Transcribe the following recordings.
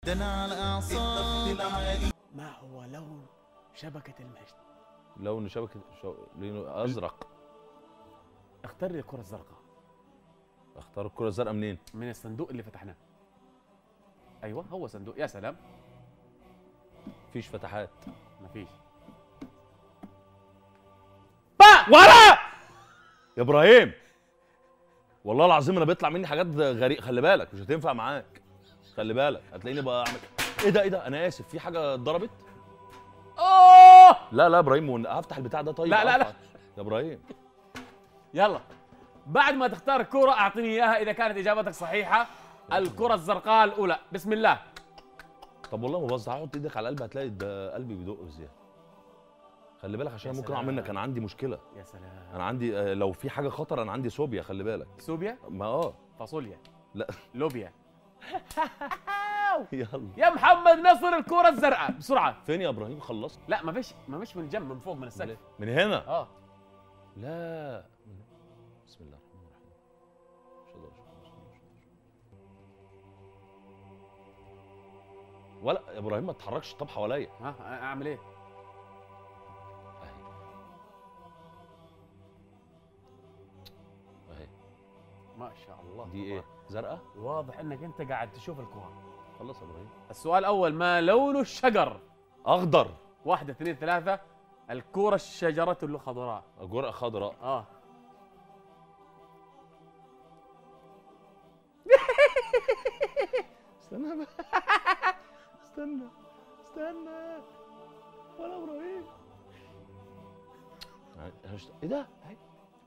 ما هو لون شبكة المجد لون شبكه شو... لونه ازرق اختار لي الكرة الزرقاء اختار الكره الزرقاء منين من الصندوق اللي فتحناه ايوه هو صندوق يا سلام مفيش فتحات مفيش ورا يا ابراهيم والله العظيم انا بيطلع مني حاجات غريبه خلي بالك مش هتنفع معاك خلي بالك هتلاقيني بعمل ايه ده ايه ده انا اسف في حاجه اتضربت اوه لا لا يا ابراهيم ون- هفتح البتاع ده طيب لا، لا، لا. أرفع. يا ابراهيم يلا بعد ما تختار الكرة اعطيني اياها اذا كانت اجابتك صحيحة الكرة الزرقاء الاولى بسم الله طب والله ما بهزر هحط ايدك على قلبي هتلاقي ده قلبي بيدق بزياده خلي بالك عشان يا ممكن اقع سلام. منك انا عندي مشكله يا سلام انا عندي آه، لو في حاجه خطر انا عندي صوبيا خلي بالك سوبيا ما اه فاصوليا لا لوبيا يلا يا محمد نصر الكرة الزرقاء بسرعة فين يا ابراهيم خلصت لا ما فيش ما فيش من الجنب من فوق من السقف من هنا اه لا بسم الله الرحمن الرحيم أشهد أن لا إله إلا الله، أشهد أن لا إله إلا الله. ولا يا ابراهيم ما تتحركش طب حواليا ها اعمل ايه اهي اهي ما شاء الله دي ايه زرقاء واضح انك انت قاعد تشوف الكرة خلص يا ابراهيم السؤال الاول ما لون الشجر اخضر واحدة اثنين ثلاثة الكرة الشجرة الخضراء جرأة خضراء اه استنى بقى. استنى استنى ولا ابراهيم هشت- ايه ده؟ أهي.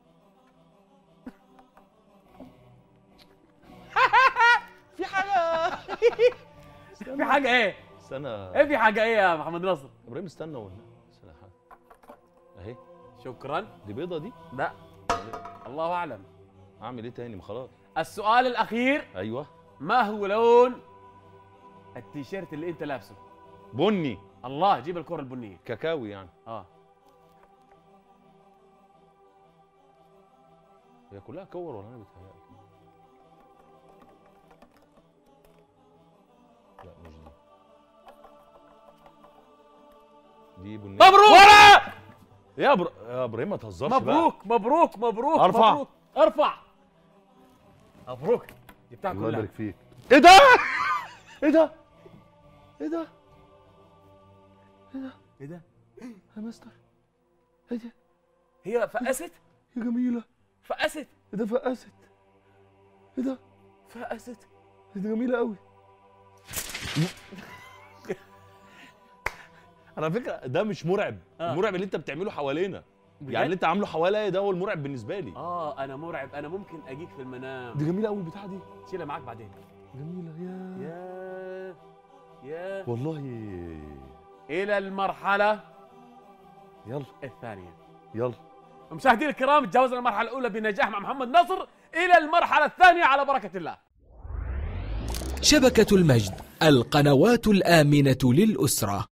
في حاجة في حاجة ايه؟ استنى ايه في حاجة ايه يا محمد نصر؟ ابراهيم استنى ولا استنى حاجة. اهي شكرا دي بيضة دي لا الله اعلم اعمل ايه تاني ما خلاص السؤال الاخير ايوه ما هو لون التيشيرت اللي انت لابسه؟ بني الله جيب الكرة البنية كاكاوي يعني اه هي كلها كور ولا انا بتهيألي لا مش دي دي بنية مبروك ورا يا بر... يا ابراهيم ما تهزرش بقى مبروك مبروك مبروك أرفع. مبروك ارفع مبروك جبتها الله كلها يبارك فيك ايه ده ايه ده ايه ده ايه ده؟ يا مستر ايه ده هي فقست يا جميله فقست ايه ده فقست ايه ده فقست ايه ده جميله قوي على فكره ده مش مرعب آه. المرعب اللي انت بتعمله حوالينا بجد؟ يعني اللي انت عامله حواليا ده هو المرعب بالنسبه لي اه انا مرعب انا ممكن اجيك في المنام دي جميله قوي البتاعه دي شيلها معاك بعدين جميله يا يا يا والله الى المرحله يلا الثانيه يلا مشاهدينا الكرام تجاوزنا المرحله الاولى بنجاح مع محمد نصر الى المرحله الثانيه على بركه الله شبكة المجد القنوات الآمنة للأسرة